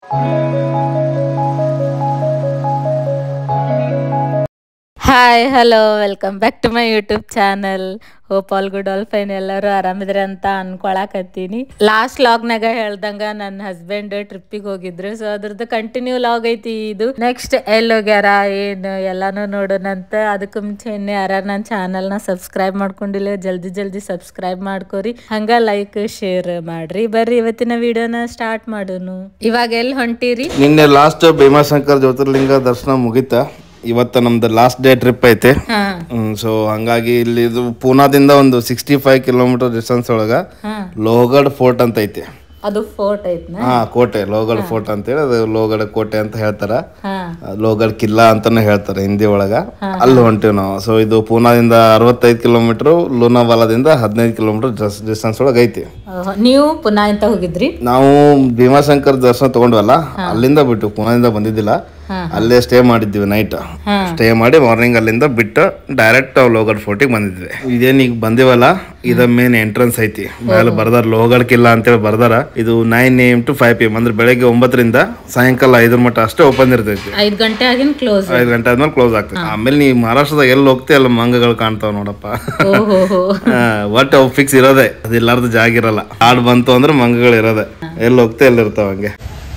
Hi hello welcome back to my YouTube channel hope all good all fine ಎಲ್ಲರೂ ಆರಾಮಿದ್ರೆ ಅಂತ ಅನ್ಕೊಳಕತ್ತೀನಿ last ಲಾಗ್ನಾಗ ಹೇಳ್ದಂಗ ನನ್ನ ಹಸ್ಬೆಂಡ್ ಟ್ರಿಪ್ಪಿಗೆ ಹೋಗಿದ್ರು ಸೊ ಅದ್ರದ್ದು ಕಂಟಿನ್ಯೂ ಲಾಗ್ ಐತಿ ಇದು ನೆಕ್ಸ್ಟ್ ಎಲ್ಲಿ ಹೋಗ್ಯಾರ ಏನು ಎಲ್ಲಾನು ನೋಡೋಣಂತ ಅದಕ್ಕೆ ಮುಂಚೆ ಇನ್ನೇ ಯಾರ ನನ್ನ ಚಾನಲ್ನ ಸಬ್ಸ್ಕ್ರೈಬ್ ಮಾಡ್ಕೊಂಡಿಲ್ಲ ಜಲ್ದಿ ಜಲ್ದಿ ಸಬ್ಸ್ಕ್ರೈಬ್ ಮಾಡ್ಕೋರಿ ಹಂಗ ಲೈಕ್ ಶೇರ್ ಮಾಡ್ರಿ ಬರ್ರಿ ಇವತ್ತಿನ ವಿಡಿಯೋನ ಸ್ಟಾರ್ಟ್ ಮಾಡೋನು ಇವಾಗ ಎಲ್ಲಿ ಹೊಂಟಿರಿ ನಿನ್ನೆ ಲಾಸ್ಟ್ ಭೀಮಾಶಂಕರ್ ಜ್ಯೋತಿರ್ಲಿಂಗ ದರ್ಶನ ಮುಗೀತಾ ಇವತ್ತು ನಮ್ದು ಲಾಸ್ಟ್ ಡೇ ಟ್ರಿಪ್ ಐತೆ ಹಾ ಸೊ ಹಂಗಾಗಿ ಇಲ್ಲಿ ಇದು ಪೂನಾದಿಂದ ಒಂದು ಸಿಕ್ಸ್ಟಿ ಫೈವ್ ಕಿಲೋಮೀಟರ್ ಡಿಸ್ಟೆನ್ಸ್ ಒಳಗ ಹಾ ಲೋಹಗಢ್ ಫೋರ್ಟ್ ಅಂತ ಐತಿ ಅದು ಫೋರ್ಟ್ ಐತ್ನ ಹಾ ಕೋಟೆ ಲೋಹಗಢ್ ಫೋರ್ಟ್ ಅಂತೇಳಿ ಅದು ಲೋಹಗಢ ಕೋಟೆ ಅಂತ ಹೇಳ್ತಾರ ಹಾ ಲೋಹಗಢ್ ಕಿಲ್ಲಾ ಅಂತಾನೆ ಹೇಳ್ತಾರೆ ಹಿಂದಿ ಒಳಗ ಅಲ್ಲಿ ಹೊಂಟಿವಿ ನಾವು ಸೊ ಇದು ಪೂನಾದಿಂದ ಅರವತ್ತೈದು ಕಿಲೋಮೀಟರ್ ಲೂನಾವಾಲಾದಿಂದ ಹದಿನೈದು ಕಿಲೋಮೀಟರ್ ಡಿಸ್ಟೆನ್ಸ್ ಒಳಗೆ ಐತಿ ಆಹ್, ನೀವು ಪುನಃ ಅಂತ ಹೋಗಿದ್ರಿ ನಾವು ಭೀಮಾಶಂಕರ್ ದರ್ಶನ ತಗೊಂಡ್ವಲ್ಲ ಅಲ್ಲಿಂದ ಬಿಟ್ಟು ಪುನಾದಿಂದ ಬಂದಿದ್ದಿಲ್ಲ ಅಲ್ಲೇ ಸ್ಟೇ ಮಾಡಿದ್ವಿ ನೈಟ್ ಸ್ಟೇ ಮಾಡಿ ಮಾರ್ನಿಂಗ್ ಅಲ್ಲಿಂದ ಬಿಟ್ಟು ಡೈರೆಕ್ಟ್ ಲೋಗಡ್ ಫೋರ್ಟಿಗೆ ಬಂದಿದ್ವಿ ಇದೇನ್ ಈಗ ಬಂದಿವಲ್ಲ ಇದ ಮೇನ್ ಎಂಟ್ರೆನ್ಸ್ ಐತಿ ಮೇಲೆ ಬರ್ದಾರ ಲೋಗಡ್ ಕಿಲ್ಲ ಅಂತೇಳಿ ಬರ್ದಾರ ಇದು nine A M to five P M ಅಂದ್ರೆ ಬೆಳಗ್ಗೆ ಒಂಬತ್ತರಿಂದ ಸಾಯಂಕಾಲ ಐದರ ಮಟ್ಟ ಅಷ್ಟೇ ಓಪನ್ ಇರ್ತೈತಿ ಐದ್ ಗಂಟೆ ಆಗಿನ ಕ್ಲೋಸ್ ಐದು ಗಂಟೆ ಆದ್ಮೇಲೆ ಕ್ಲೋಸ್ ಆಗ್ತದೆ ಆಮೇಲೆ ನೀ ಮಹಾರಾಷ್ಟ್ರದಾಗ ಎಲ್ಲಿ ಹೋಗ್ತಿ ಅಲ್ಲಿ ಮಂಗಗಳು ಕಾಣ್ತಾವ ನೋಡಪ್ಪ ಓಹೋ ಒಟ್ಟು ಅವು ಫಿಕ್ಸ್ ಇರೋದೆ ಅದಿಲ್ಲಾರ್ದು ಜಾಗ ಇರಲ್ಲ ಹಾಡ್ ಬಂತು ಅಂದ್ರೆ ಮಂಗಗಳು ಇರೋದೆ ಎಲ್ಲಿ ಹೋಗ್ತಿ ಎಲ್ಲಿ ಇರ್ತಾವ ಹಂಗೆ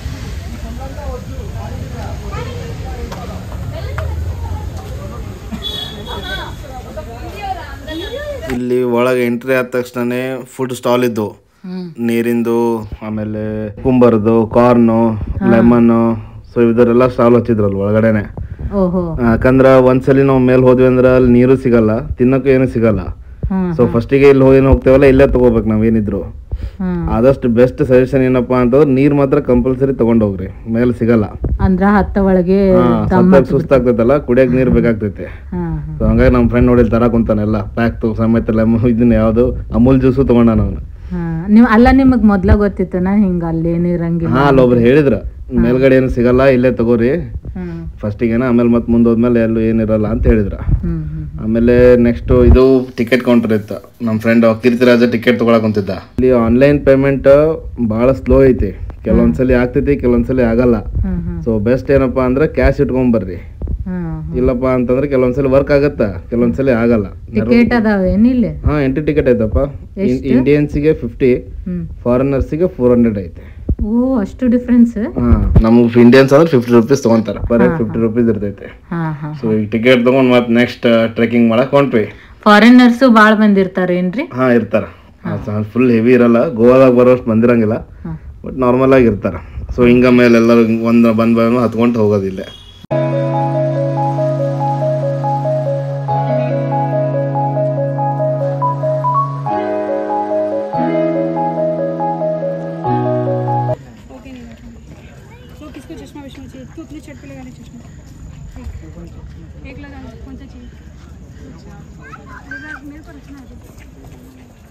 ಇಲ್ಲಿ ಒಳಗೆ ಎಂಟ್ರಿ ಆದ ತಕ್ಷಣನೇ ಫುಡ್ ಸ್ಟಾಲ್ ಇದ್ದು ನೀರಿಂದು ಆಮೇಲೆ ಕುಂಬರ್ದು ಕಾರ್ನು ಲೆಮನ್ನು ಸೊ ಇದರೆಲ್ಲ ಸ್ಟಾಲ್ ಹಚ್ಚಿದ್ರಲ್ಲ ಒಳಗಡೆನೆ ಓಹೋ ಯಾಕಂದ್ರ ಒಂದ್ಸಲಿ ನಾವು ಮೇಲೆ ಹೋದ್ವಿ ಅಂದ್ರೆ ಅಲ್ಲಿ ನೀರು ಸಿಗಲ್ಲ ತಿನ್ನಕ್ಕೂ ಏನು ಸಿಗಲ್ಲ ಹ್ಮ್ ಸೊ ಫಸ್ಟಿಗೆ ಇಲ್ಲಿ ಹೋಗಿ ಹೋಗ್ತೇವಲ್ಲ ಇಲ್ಲೇ ತಗೋಬೇಕು ನಾವೇನಿದ್ರು ಹ್ಮ್ ಆದಷ್ಟು ಬೆಸ್ಟ್ ಸಜೆಷನ್ ಏನಪ್ಪಾ ಅಂತಂದ್ರೆ ನೀರ್ ಮಾತ್ರ ಕಂಪಲ್ಸರಿ ತಗೊಂಡೋಗ್ರಿ ಮೇಲೆ ಸಿಗಲ್ಲ ಅಂದ್ರ ಹತ್ತ ಒಳಗೆ ಹಾ, ಸತ್ತಾಗ ಸುಸ್ತಾಗ್ತೈತಲ್ಲ ಕುಡಿಯಕ್ ನೀರ್ ಬೇಕಾಗ್ತೈತೆ ಹಾ ಸೊ ಹಂಗಾಗಿ ನಮ್ಮ ಫ್ರೆಂಡ್ ನೋಡಿ ತರಕ್ ಕುಂತಾನೆಲ್ಲ ಪ್ಯಾಕ್ ತಗೋ ಸಮೇತ ಲೆಮನ್ ಇದನ್ನ ಯಾವ್ದು ಅಮೂಲ್ ಜ್ಯೂಸು ತಗೊಂಡ ನಾನು ಹಾ ನೀವ್ ಅಲ್ಲ ನಿಮಗ್ ಮೊದ್ಲ ಗೊತ್ತಿತ್ತನ ಹಿಂಗ ಅಲ್ಲಿ ಏನಿರಂಗಿಲ್ಲ ಹಾ ಅಲ್ಲಿ ಒಬ್ರು ಹೇಳಿದ್ರ ಮೇಲ್ಗಡೆ ಏನು ಸಿಗಲ್ಲ ಇಲ್ಲೇ ತಗೋರಿ ಹ್ಮ್ ಫಸ್ಟಿಗೆನ ಆಮೇಲೆ ಮತ್ತೆ ಮುಂದೆ ಹೋದ್ಮೇಲೆ ಎಲ್ಲೂ ಏನಿರಲ್ಲ ಅಂತ ಹೇಳಿದ್ರ ಹ್ಮ್ ಹ್ಮ್ ಆಮೇಲೆ ನೆಕ್ಸ್ಟ್ ಇದು ಟಿಕೆಟ್ ಕೌಂಟರ್ ಇತ್ತು ನಮ್ಮ ಫ್ರೆಂಡ್ ಕೀರ್ತಿರಾಜ ಟಿಕೆಟ್ ತಗೊಳಕ್ ಕುಂತಿದ್ದ ಇಲ್ಲಿ ಆನ್ಲೈನ್ ಪೇಮೆಂಟ್ ಬಹಳ ಸ್ಲೋ ಐತಿ ಕೆಲವೊಂದ್ಸಲಿ ಆಗ್ತೈತಿ ಕೆಲವೊಂದ್ಸಲಿ ಆಗಲ್ಲ ಹ್ಮ್ ಹ್ಮ್ ಸೊ ಬೆಸ್ಟ್ ಏನಪ್ಪಾ ಅಂದ್ರೆ ಕ್ಯಾಶ್ ಇಟ್ಕೊಂಡ್ ಬರ್ರಿ ಹ್ಮ್ ಇಲ್ಲಪ್ಪ ಅಂತಂದ್ರೆ ಕೆಲವೊಂದ್ಸಲಿ ವರ್ಕ್ ಆಗತ್ತ ಕೆಲವೊಂದ್ಸಲಿ ಆಗಲ್ಲ ಟಿಕೆಟ್ ಅದಾವೇನಿಲ್ಲ ಹಾ ಎಂಟ್ರಿ ಟಿಕೆಟ್ ಐತಪ್ಪ ಇಂಡಿಯನ್ಸಿಗೆ ಫಿಫ್ಟಿ ಹ್ಮ್ ಫಾರಿನರ್ಸಿಗೆ ಫೋರ್ ಹಂಡ್ರೆಡ್ ಐತೆ ಓ ಅಷ್ಟು ಡಿಫ್ರೆನ್ಸ್ ಹಾ ನಮ್ಗೆ ಇಂಡಿಯನ್ಸ್ ಅಂದ್ರೆ ಫಿಫ್ಟಿ ರುಪೀಸ್ ತಗೊಂತಾರ ಬರೀ ಫಿಫ್ಟಿ ರುಪೀಸ್ ಇರ್ತೈತೆ ಹಾ ಹಾ ಸೊ ಈಗ ಟಿಕೆಟ್ ತಗೊಂಡ್ ಮತ್ತೆ ನೆಕ್ಸ್ಟ್ ಟ್ರೆಕಿಂಗ್ ಮಾಡಕ್ ಹೊಂಟ್ವಿ ಫಾರಿನರ್ಸು ಬಾಳ್ ಬಂದಿರ್ತಾರೇನ್ರಿ ಹಾ ಇರ್ತಾರ ಫುಲ್ ಹೆವಿ ಇರಲ್ಲ ಗೋವಾದಾಗ ಬರೋಷ್ಟು ಬಂದಿರಂಗಿಲ್ಲ ಹಾ. ಬಟ್ ನಾರ್ಮಲ್ ಆಗಿ ಇರ್ತಾರ ಸೊ ಹಿಂಗ ಮೇಲೆ ಎಲ್ಲರೂ ಒಂದ್ ಬಂದ್ ಬಂದು ಹತ್ಕೊಂಡ್ ಹೋಗೋದಿಲ್ಲ तो किसको चश्मा विश्मा चाहिए तू अपने शर्ट पे लगा ले चश्मा एक, एक लगा ले कौन सा चाहिए मेरा- मेरे को रखना है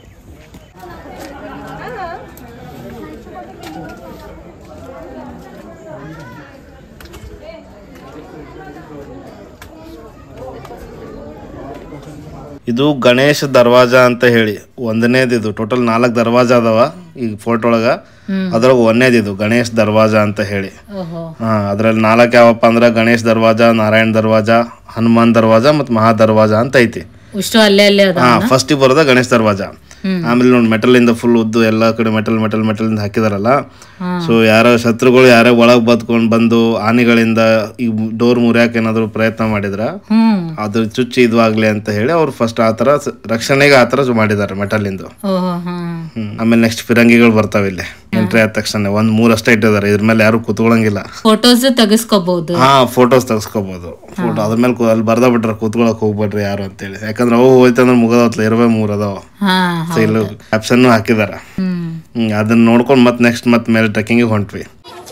ಇದು ಗಣೇಶ ದರ್ವಾಜ ಅಂತ ಹೇಳಿ ಒಂದನೇದು ಇದು ಟೋಟಲ್ ನಾಲ್ಕು ದರ್ವಾಜ ಅದಾವ ಈಗ ಫೋಟೋ ಒಳಗ ಅದ್ರಾಗ ಒಂದೇದು ಇದು ಗಣೇಶ್ ದರ್ವಾಜ ಅಂತ ಹೇಳಿ ಓಹೋ ಹಾ ಅದ್ರಲ್ಲಿ ನಾಲ್ಕು ಯಾವಪ್ಪ ಅಂದ್ರೆ ಗಣೇಶ್ ದರ್ವಾಜ ನಾರಾಯಣ್ ದರ್ವಾಜ ಹನುಮಾನ್ ದರ್ವಾಜ ಮತ್ತು ಮಹಾ ದರ್ವಾಜ ಅಂತ ಐತಿ ಇಷ್ಟು ಅಲ್ಲೇ ಅಲ್ಲೇ ಅದ ಹಾ ಫಸ್ಟ್ ಬರೋದ ಗಣೇಶ್ ದರ್ವಾಜ ಆಮೇಲೆ ನೋಡಿ ಮೆಟಲ್ ಇಂದ ಫುಲ್ ಉದ್ದು ಎಲ್ಲಾ ಕಡೆ ಮೆಟಲ್ ಮೆಟಲ್ ಮೆಟಲ್ ಇಂದ ಹಾಕಿದಾರಲ್ಲ ಸೊ ಯಾರೋ ಶತ್ರುಗಳು ಯಾರೋ ಒಳಗ್ ಬದ್ಕೊಂಡ್ ಬಂದು ಆನೆಗಳಿಂದ ಈ ಡೋರ್ ಮುರಿಯಾಕ ಏನಾದ್ರು ಪ್ರಯತ್ನ ಮಾಡಿದ್ರ ಹ್ಮ್ ಅದು ಚುಚ್ಚಿ ಇದು ಆಗ್ಲಿ ಅಂತ ಹೇಳಿ ಅವ್ರು ಫಸ್ಟ್ ಆತರ ಸ- ರಕ್ಷಣೆಗೆ ಆತರ ಮಾಡಿದ್ದಾರೆ ಮೆಟಲ್ ಇಂದು ಓಹೋ ಹ್ಮ್ ಹ್ಮ್. ಆಮೇಲೆ ನೆಕ್ಸ್ಟ್ ಫಿರಂಗಿಗಳು ಬರ್ತಾವ ಇಲ್ಲಿ ಎಂಟ್ರಿ ಆದ ತಕ್ಷಣ ಒಂದ್ ಮೂರ್ ಅಷ್ಟೇ ಇಟ್ಟಿದ್ದಾರೆ ಇದ್ರ ಮೇಲೆ ಯಾರು ಕೂತ್ಕೊಳಂಗಿಲ್ಲ ಫೋಟೋಸ್ ತೆಗಿಸ್ಕೋಬಹುದು ಹಾ ಫೋಟೋಸ್ ತೆಗಿಸ್ಕೋಬಹುದು ಫೋಟೋ ಅದ್ರ ಮೇಲೆ ಕೂ- ಅಲ್ಲಿ ಬರ್ದ ಬಿಟ್ರ ಕೂತ್ಕೊಳಕ್ ಹೋಗ್ಬೇಡ್ರಿ ಯಾರು ಅಂತೇಳಿ ಯಾಕಂದ್ರೆ ಅವು ಹೋಯ್ತಂದ್ರೆ ಮುಗದತ್ಲ ಇರವೇ ಮೂರ್ ಅದಾವ ಹಾ ಸೊ ಇಲ್ಲಿ ಕ್ಯಾಪ್ಷನ್ ಹಾಕಿದಾರ ಹ್ಮ್ ಹ್ಮ್, ಅದನ್ನ ನೋಡ್ಕೊಂಡು ಮತ್ತೆ ನೆಕ್ಸ್ಟ್ ಮತ್ತೆ ಮೇಲೆ ಟ್ರೆಕ್ಕಿಂಗ್ ಹೊಂಟ್ವಿ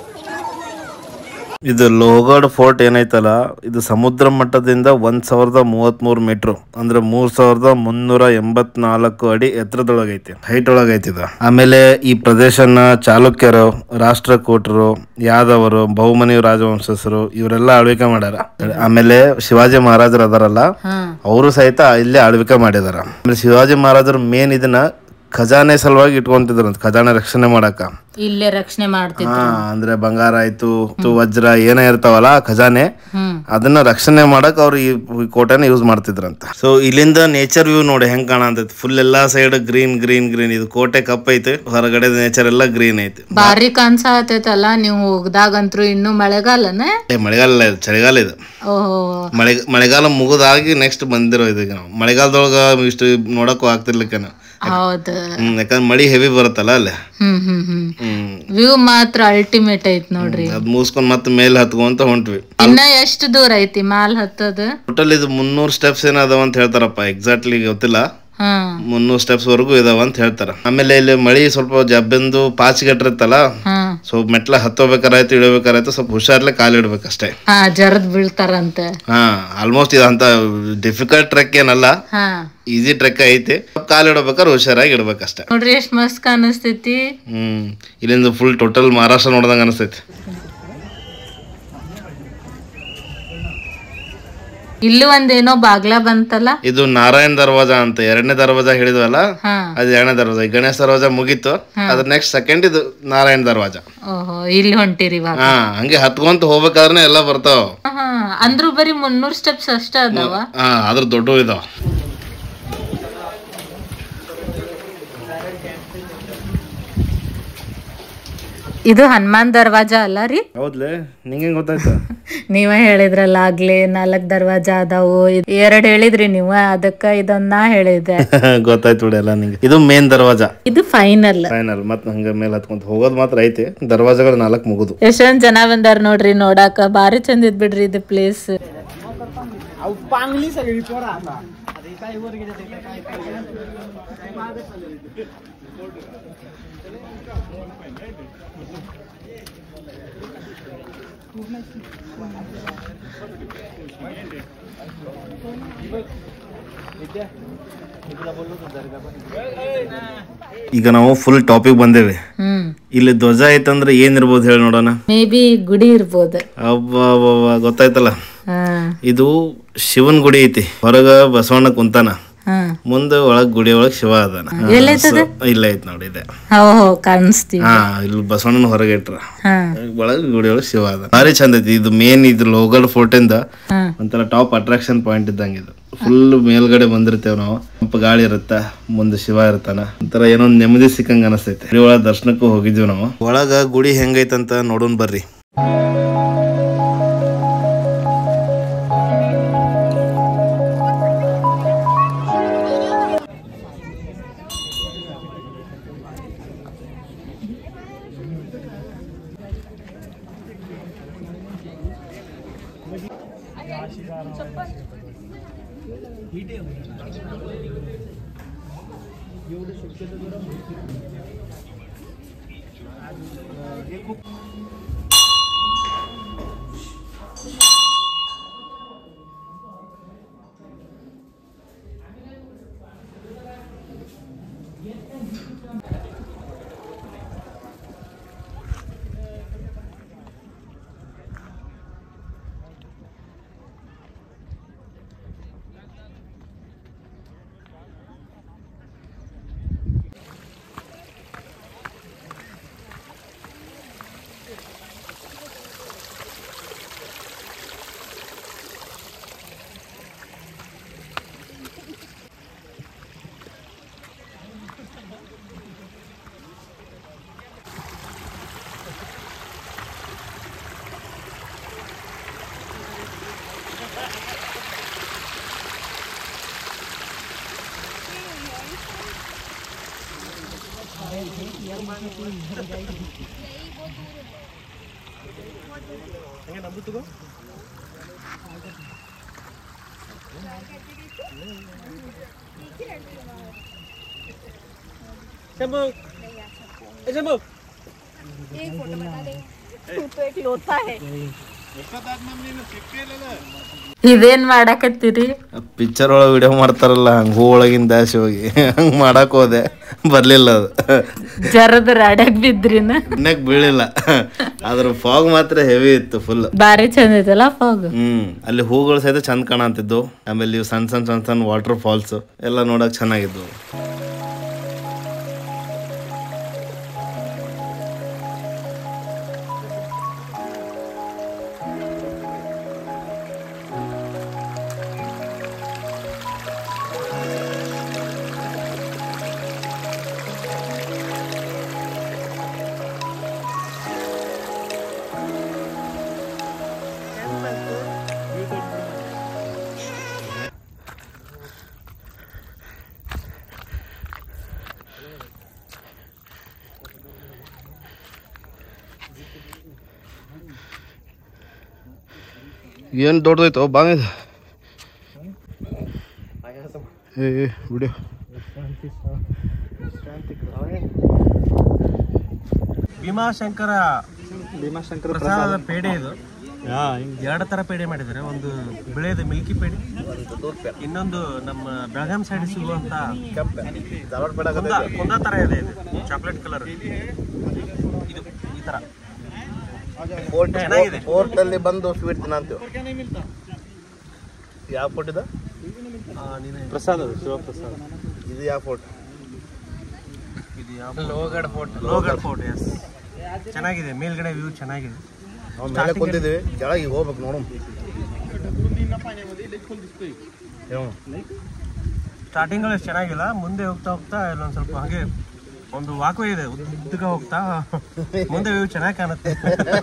ಇದು ಲೋಗಡ್ ಫೋರ್ಟ್ ಏನೈತಲ್ಲ ಇದು ಸಮುದ್ರ ಮಟ್ಟದಿಂದ ಒಂದ್ ಸಾವಿರದ ಮೂವತ್ಮೂರು ಮೀಟ್ರು ಅಂದ್ರೆ ಮೂರ್ ಸಾವಿರದ ಮುನ್ನೂರ ಎಂಬತ್ನಾಲ್ಕು ಅಡಿ ಎತ್ತರದೊಳಗೈತಿ ಹೈಟ್ ಒಳಗೈತಿ ಇದು ಆಮೇಲೆ ಈ ಪ್ರದೇಶನ ಚಾಲುಕ್ಯರು ರಾಷ್ಟ್ರಕೂಟರು ಯಾದವರು ಬಹುಮನಿ ರಾಜವಂಶಸ್ಥರು ಇವರೆಲ್ಲ ಆಳ್ವಿಕೆ ಮಾಡ್ಯಾರ ಆಮೇಲೆ ಶಿವಾಜಿ ಮಹಾರಾಜರು ಅದಾರಲ್ಲ ಹಾ ಅವರು ಸಹಿತ ಇಲ್ಲೇ ಆಳ್ವಿಕೆ ಮಾಡಿದಾರ ಆಮೇಲೆ ಶಿವಾಜಿ ಮಹಾರಾಜರು ಮೇನ್ ಇದನ್ನ ಖಜಾನೆ ಸಲುವಾಗಿ ಇಟ್ಕೊಂತಿದ್ರಂತ ಖಜಾನೆ ರಕ್ಷಣೆ ಮಾಡಕ ಇಲ್ಲೇ ರಕ್ಷಣೆ ಮಾಡ್ತಿದ್ರು ಹಾ ಅಂದ್ರೆ ಬಂಗಾರ ಆಯ್ತು ತು- ವಜ್ರ ಏನೇ ಇರ್ತಾವಲ್ಲ ಖಜಾನೆ ಹ್ಮ್ ಅದನ್ನ ರಕ್ಷಣೆ ಮಾಡಕ್ ಅವ್ರು ಈ ಈ ಕೋಟೆನ ಯೂಸ್ ಮಾಡ್ತಿದ್ರಂತ ಸೊ ಇಲ್ಲಿಂದ ನೇಚರ್ ವ್ಯೂ ನೋಡಿ ಹೆಂಗ್ ಕಾಣತೈತಿ ಫುಲ್ ಎಲ್ಲಾ ಸೈಡ್ ಗ್ರೀನ್ ಗ್ರೀನ್ ಗ್ರೀನ್ ಇದು ಕೋಟೆ ಕಪ್ ಐತಿ ಹೊರಗಡೆ ನೇಚರ್ ಎಲ್ಲ ಗ್ರೀನ್ ಐತಿ ಬಾರಿ ಕಾಣ್ಸಾತೈತಲ್ಲ ನೀವು ಹೋಗ್ದಾಗಂತ್ರು ಇನ್ನು ಮಳೆಗಾಲನ ಏ, ಮಳೆಗಾಲ ಇಲ್ಲ ಇದು ಚಳಿಗಾಲ ಇದು ಓಹೋ ಮಳೆ ಮಳೆಗಾಲ ಮುಗಿದಾಗಿ ನೆಕ್ಸ್ಟ್ ಬಂದಿರೋ ಇದೀಗ ನಾವು ಮಳೆಗಾಲದೊಳಗ ಇಷ್ಟು ನೋಡಕ್ಕೂ ಆಗ್ತಿರ್ಲಿಕ್ಕೆ ಹೌದು ಹ್ಮ್ ಯಾಕಂದ್ರೆ ಮಳಿ ಹೆವಿ ಬರುತ್ತಲ್ಲ ಅಲ್ಲಿ ಹ್ಮ್ ಹ್ಮ್ ಹ್ಮ್ ಹ್ಮ್ ವ್ಯೂ ಮಾತ್ರ ಅಲ್ಟಿಮೇಟ್ ಐತ್ ನೋಡ್ರಿ ಅದ್ ಮುಗಿಸ್ಕೊಂಡ್ ಮತ್ತೆ ಮೇಲೆ ಹತ್ಕೊಂತ ಹೊಂಟ್ವಿ ಇನ್ನ ಎಷ್ಟು ದೂರ ಐತಿ ಮಾಲ್ ಹತ್ತದ ಟೋಟಲ್ ಇದು ಮುನ್ನೂರ್ ಸ್ಟೆಪ್ಸ್ ಏನದಾವ ಅಂತ ಹೇಳ್ತಾರಪ್ಪ ಎಕ್ಸಾಕ್ಟ್ಲಿ ಗೊತ್ತಿಲ್ಲ ಹಾ ಮುನ್ನೂರ್ ಸ್ಟೆಪ್ಸ್ ವರೆಗೂ ಇದಾವ ಅಂತ ಹೇಳ್ತಾರ ಆಮೇಲೆ ಇಲ್ಲಿ ಮಳಿ ಸ್ವಲ್ಪ ಜಬ್ಬೆಂದು ಪಾಚಿಗಟ್ಟಿರುತ್ತಲ್ಲ ಹಾ ಸೊ ಮೆಟ್ಲ ಹತ್ತೋಬೇಕಾರಾಯ್ತು ಇಳಿಬೇಕಾರಾಯ್ತು ಸ್ವಲ್ಪ ಹುಷಾರ್ಲೆ ಕಾಲು ಇಡ್ಬೇಕಷ್ಟೇ ಹಾ ಜರದ್ ಬೀಳ್ತಾರಂತೆ ಹಾ ಆಲ್ಮೋಸ್ಟ್ ಇದಂತ ಡಿಫಿಕಲ್ಟ್ ಟ್ರೆಕ್ ಏನಲ್ಲ ಹಾ ಈಸಿ ಟ್ರೆಕ್ ಐತಿ ಕಾಲು ಇಡ್ಬೇಕಾದ್ರೆ ಹುಷಾರಾಗಿ ಇಡ್ಬೇಕಷ್ಟೇ ನೋಡ್ರಿ ಎಷ್ಟ್ ಮಸ್ತ್ ಕಾಣಿಸ್ತೈತಿ ಹ್ಮ್ ಇಲ್ಲಿಂದ ಫುಲ್ ಟೋಟಲ್ ಮಹಾರಾಷ್ಟ್ರ ನೋಡ್ದಂಗ ಅನಿಸ್ತೈತಿ ಇಲ್ಲಿ ಒಂದೇನೋ ಬಾಗ್ಲ ಬಂತಲ್ಲ ಇದು ನಾರಾಯಣ್ ದರ್ವಾಜ ಅಂತ ಎರಡನೇ ದರ್ವಾಜ ಹೇಳಿದ್ವಲ್ಲ ಹಾ ಅದು ಎರಡನೇ ದರ್ವಾಜ ಈ ಗಣೇಶ ದರ್ವಾಜ ಮುಗೀತು ಅದ್ರ ನೆಕ್ಸ್ಟ್ ಸೆಕೆಂಡ್ ಇದು ನಾರಾಯಣ್ ದರ್ವಾಜ ಓಹೋ ಇಲ್ಲಿ ಹೊಂಟಿರಿ ಇವಾಗ ಹಾ ಹಂಗೆ ಹತ್ಕೊಂತ ಹೋಗ್ಬೇಕಾದ್ರೆ ಎಲ್ಲ ಬರ್ತಾವ ಹಾ ಅಂದ್ರೂ ಬರೀ ಮುನ್ನೂರ್ ಸ್ಟೆಪ್ಸ್ ಅಷ್ಟ ಅದಾವ ಹಾ ಅದ್ರ ದೊಡ್ಡ ಇದಾವ ಇದು ಹನುಮಾನ್ ದರ್ವಾಜ ಅಲ್ಲ ರೀ ಹೌದ್ಲೆ ನಿಂಗೆ ಗೊತ್ತಾಯ್ತು ನೀವೇ ಹೇಳಿದ್ರಲ್ಲ ಆಗ್ಲೇ ನಾಲ್ಕ್ ದರ್ವಾಜ ಅದಾವು ಇದ್ ಎರಡ್ ಹೇಳಿದ್ರಿ ನೀವು ಅದಕ್ಕ ಇದೊಂದ್ ನಾ ಹೇಳಿದೆ ಗೊತ್ತಾಯ್ತು ಬಿಡಿ ಎಲ್ಲ ನಿಂಗೆ ಇದು ಮೇನ್ ದರ್ವಾಜ ಇದು ಫೈನಲ್ ಫೈನಲ್ ಮತ್ತೆ ಹಂಗೆ ಮೇಲೆ ಹತ್ಕೊಂತ ಹೋಗೋದು ಮಾತ್ರ ಐತಿ ದರ್ವಾಜಗಳು ನಾಲ್ಕು ಮುಗುದು ಎಷ್ಟೊಂದ್ ಜನ ಬಂದಾರ ನೋಡ್ರಿ ನೋಡಾಕ ಬಾರಿ ಚಂದ ಇದ್ ಬಿಡ್ರಿ ಇದು ಪ್ಲೇಸ್ ಈಗ ನಾವು ಫುಲ್ ಟಾಪಿಕ್ ಬಂದೇವಿ ಹ್ಮ್ ಇಲ್ಲಿ ಧ್ವಜ ಐತಂದ್ರೆ ಏನಿರ್ಬೋದು ಹೇಳಿ ನೋಡೋಣ ಮೇ ಬಿ ಗುಡಿ ಇರ್ಬೋದ ಅಬ್ಬಾ ಗೊತ್ತಾಯ್ತಲ್ಲ ಹಾ ಇದು ಶಿವನ್ ಗುಡಿ ಐತಿ ಹೊರಗ ಬಸವಣ್ಣ ಕುಂತಾನ ಹಾ ಮುಂದೆ ಒಳಗ್ ಗುಡಿ ಒಳಗ್ ಶಿವ ಅದಾನ ಸೊ, ಇಲ್ಲ ಐತ್ ನೋಡಿ ಇದೆ ಹೋ ಹೋ ಕಾಣಿಸ್ತೀವಿ ಹಾ ಇಲ್ಲಿ ಬಸವಣ್ಣನ ಹೊರಗೆ ಇಟ್ರ ಹಾ ಒಳಗ್ ಗುಡಿ ಒಳಗ್ ಶಿವ ಅದ ಭಾರಿ ಚಂದ ಐತಿ ಇದು ಮೇನ್ ಇದು ಲೋಗಲ್ ಫೋರ್ಟ್ ಇಂದ ಹಾ ಒಂಥರ ಟಾಪ್ ಅಟ್ರಾಕ್ಷನ್ ಪಾಯಿಂಟ್ ಇದ್ದಂಗ ಇದು ಫುಲ್ ಮೇಲ್ಗಡೆ ಬಂದಿರ್ತೇವ್ ನಾವು ಸ್ವಲ್ಪ ಗಾಳಿ ಇರುತ್ತ ಮುಂದೆ ಶಿವ ಇರ್ತಾನ ಒಂಥರ ಏನೋ ಒಂದ್ ನೆಮ್ಮದಿ ಸಿಕ್ಕಂಗ ಅನಸ್ತೈತಿ ಗುಡಿ ಒಳಗ ದರ್ಶನಕ್ಕೂ ಹೋಗಿದ್ವಿ ನಾವು ಒಳಗ ಗುಡಿ ಹೆಂಗೈತಂತ ನೋಡೋಣ ಬರ್ರಿ ಇದೇನ್ ಮಾಡಾಕತ್ತೀರಿ ಪಿಕ್ಚರ್ ಒಳಗೆ ವಿಡಿಯೋ ಮಾಡ್ತಾರಲ್ಲ ಹಂಗ ಹೂ ಒಳಗಿನ ದಾಸಿ ಹೋಗಿ ಹಂಗ ಮಾಡಕ್ ಹೋದೆ ಬರ್ಲಿಲ್ಲ ಅದು ಜರದ ರಾಡ್ಯಾಗ ಬಿದ್ರಿನ ಇನ್ನಕ್ ಬೀಳಿಲ್ಲ ಅದ್ರ ಫಾಗ್ ಮಾತ್ರ ಹೆವಿ ಇತ್ತು ಫುಲ್ ಬಾರಿ ಚಂದ ಐತಲ್ಲ ಫಾಗ್ ಹ್ಮ್ ಅಲ್ಲಿ ಹೂಗಳು ಸಹಿತ ಚಂದ ಕಾಣತಿದ್ದು ಆಮೇಲೆ ಇವು ಸಣ್ಣ ಸಣ್ಣ ಸಣ್ಣ ಸಣ್ಣ ವಾಟರ್ ಫಾಲ್ಸ್ ಎಲ್ಲ ನೋಡಕ್ ಚೆನ್ನಾಗಿದ್ವು ಏನು ದೊಡ್ಡದೈತೋ ಬಾಂಗಿದೆ ಏ ಏ, ಬಿಡು ಭೀಮಾಶಂಕರ ಭೀಮಾಶಂಕರ ಪ್ರಸಾದದ ಪೇಡೆ ಇದು ಎರಡು ತರ ಪೇಡೆ ಮಾಡಿದ್ದಾರೆ ಒಂದು ಬಿಳೆದು ಮಿಲ್ಕಿ ಪೇಡೆ ಇನ್ನೊಂದು ನಮ್ಮ ಬೆಳಗಾಂ ಸೈಡ್ ಸಿಗುವಂತ ಕುಂದ ಕುಂದ ತರ ಇದೆ ಇದು ಚಾಕ್ಲೇಟ್ ಕಲರ್ ಇದು ಈ ತರ ಚೆನ್ನಾಗಿದೆ. ಫೋರ್ಟಲ್ಲಿ ಬಂದು ಸ್ವೀಟ್ ತಿನ್ನಂತೀವಿ ಯಾವ ಫೋರ್ಟ್ ಇದೆ ಆ, ನೀನೇ ಪ್ರಸಾದ ಅದು ಶಿವಪ್ರಸಾದ ಇದು ಯಾವ ಫೋರ್ಟ್ ಇದು ಯಾವ Lohagad fort Lohagad fort yes ಚೆನ್ನಾಗಿದೆ ಮೇಲ್ಗಡೆ ವ್ಯೂ ಚೆನ್ನಾಗಿದೆ ನಾವು ಮೇಲೆ ಕುಂತಿದ್ದೀವಿ ಕೆಳಗೆ ಹೋಗ್ಬೇಕು ನೋಡು ಏನು? ಸ್ಟಾರ್ಟಿಂಗ್ ಅಲ್ಲಿ ಚೆನ್ನಾಗಿಲ್ಲ ಮುಂದೆ ಹೋಗ್ತಾ ಹೋಗ್ತಾ ಇಲ್ಲೊಂದ್ ಸ್ವಲ್ಪ ಹಾಗೆ ಒಂದು ವಾಕ್ವೇ ಇದೆ ಉದ್ದಕ್ಕೆ ಹೋಗ್ತಾ ಮುಂದೆ ವ್ಯೂ ಚೆನ್ನಾಗಿ ಕಾಣುತ್ತೆ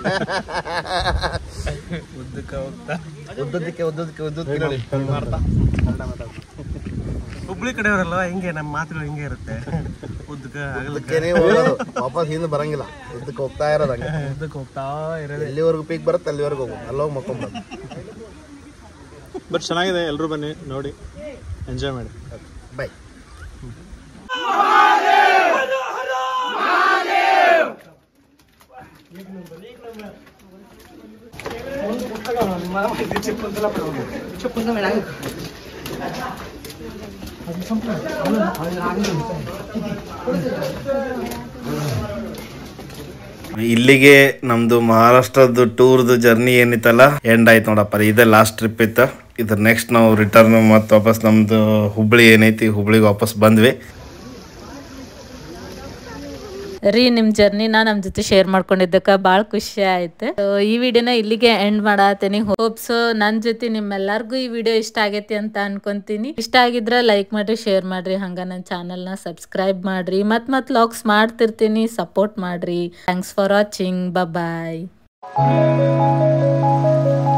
ಉದ್ದಕ್ಕೆ ಹೋಗ್ತಾ ಉದ್ದದಕ್ಕೆ ಉದ್ದದಕ್ಕೆ ಉದ್ದದಕ್ಕೆ ನೋಡಿ. ಹುಬ್ಳಿ ಕಡೆಯವರಲ್ಲ ಹಿಂಗೆ ನಮ್ಮ ಮಾತುಗಳು ಹಿಂಗೆ ಇರುತ್ತೆ ಉದ್ದಕ್ಕೆ ಅಗಲಕ್ಕೆ ಉದ್ದಕ್ಕೇನೆ ಹೋಗೋದು ವಾಪಸ್ ಹಿಂದೆ ಬರಂಗಿಲ್ಲ ಉದ್ದಕ್ಕೆ ಹೋಗ್ತಾ ಇರೋದು ಹಂಗೆ ಉದ್ದಕ್ಕೆ ಹೋಗ್ತಾ ಇರೋದೇ ಎಲ್ಲಿವರೆಗೂ ಪೀಕ್ ಬರುತ್ತೆ ಅಲ್ಲಿವರೆಗೂ ಹೋಗೋದು ಅಲ್ಲೋಗಿ ಮಕ್ಕೊಂಬರೋದು ಬಟ್ ಚೆನ್ನಾಗಿದೆ ಎಲ್ಲರೂ ಬನ್ನಿ ನೋಡಿ ಎಂಜಾಯ್ ಮಾಡಿ ಬೈ ಇಲ್ಲಿಗೆ ನಮ್ದು ಮಹಾರಾಷ್ಟ್ರದ್ದು ಟೂರ್ದು ಜರ್ನಿ ಏನಿತ್ತಲ್ಲ ಎಂಡ್ ಆಯ್ತು ನೋಡಪ್ಪ ಇದೇ ಲಾಸ್ಟ್ ಟ್ರಿಪ್ ಇತ್ತು ಇದ್ರ ನೆಕ್ಸ್ಟ್ ನಾವು ರಿಟರ್ನ್ ಮತ್ತೆ ವಾಪಸ್ ನಮ್ದು ಹುಬ್ಳಿ ಏನೈತಿ ಹುಬ್ಳಿಗೆ ವಾಪಸ್ ಬಂದ್ವಿ ರೀ ನಿಮ್ಮ ಜರ್ನಿನ ನಮ್ಮ ಜೊತೆ ಶೇರ್ ಮಾಡ್ಕೊಂಡಿದ್ದಕ್ಕೆ ಭಾಳ ಖುಷಿ ಆಯ್ತು So, ಈ ವಿಡಿಯೋನ ಇಲ್ಲಿಗೆ ಎಂಡ್ ಮಾಡತ್ತೀನಿ ಹೋಪ್ಸ್ ನನ್ನ ಜೊತೆ ನಿಮ್ಮೆಲ್ಲರಿಗೂ ಈ ವಿಡಿಯೋ ಇಷ್ಟ ಆಗೈತಿ ಅಂತ ಅನ್ಕೊಂತೀನಿ ಇಷ್ಟ ಆಗಿದ್ರೆ ಲೈಕ್ ಮಾಡ್ರಿ ಶೇರ್ ಮಾಡ್ರಿ ಹಂಗ ನನ್ನ ಚಾನಲ್ನ ಸಬ್ಸ್ಕ್ರೈಬ್ ಮಾಡ್ರಿ ಮತ್ ಮತ್ ಲಾಗ್ಸ್ ಮಾಡ್ತಿರ್ತೀನಿ ಸಪೋರ್ಟ್ ಮಾಡ್ರಿ ಥ್ಯಾಂಕ್ಸ್ ಫಾರ್ ವಾಚಿಂಗ್ ಬಾಯ್